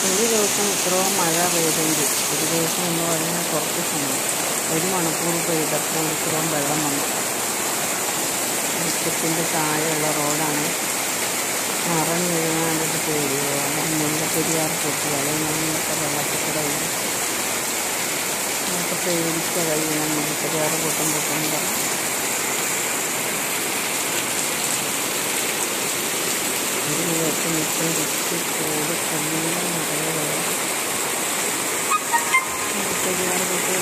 ഒരു ദിവസം ഇത്രയും മഴ പെയ്തെങ്കിൽ ഒരു ദിവസം എന്ന് പറഞ്ഞാൽ കുറച്ച് സമയം ഒരു മണിക്കൂർ പെയ്തപ്പോൾ ഇത്രയും വെള്ളം വന്നു മുറ്റത്തിൻ്റെ താഴെയുള്ള റോഡാണ് നിറഞ്ഞ് വീഴാണ്ടത് പേടിയാണ് മുല്ലപ്പെരിയാർ പൊട്ടി അല്ലെങ്കിൽ ഇന്നത്തെ വെള്ളത്തിൽക്കൂടെ നമുക്ക് പേടിച്ച കഴിയണം മുല്ലപ്പെരിയാർ പൊട്ടും പൊട്ടുമ്പോൾ ഒരു വീട്ട് മുറ്റം ചുറ്റി കൂടി കൊല്ലം നിറയെ വെള്ളം മുല്ലപ്പെരിയാർ പൊട്ടി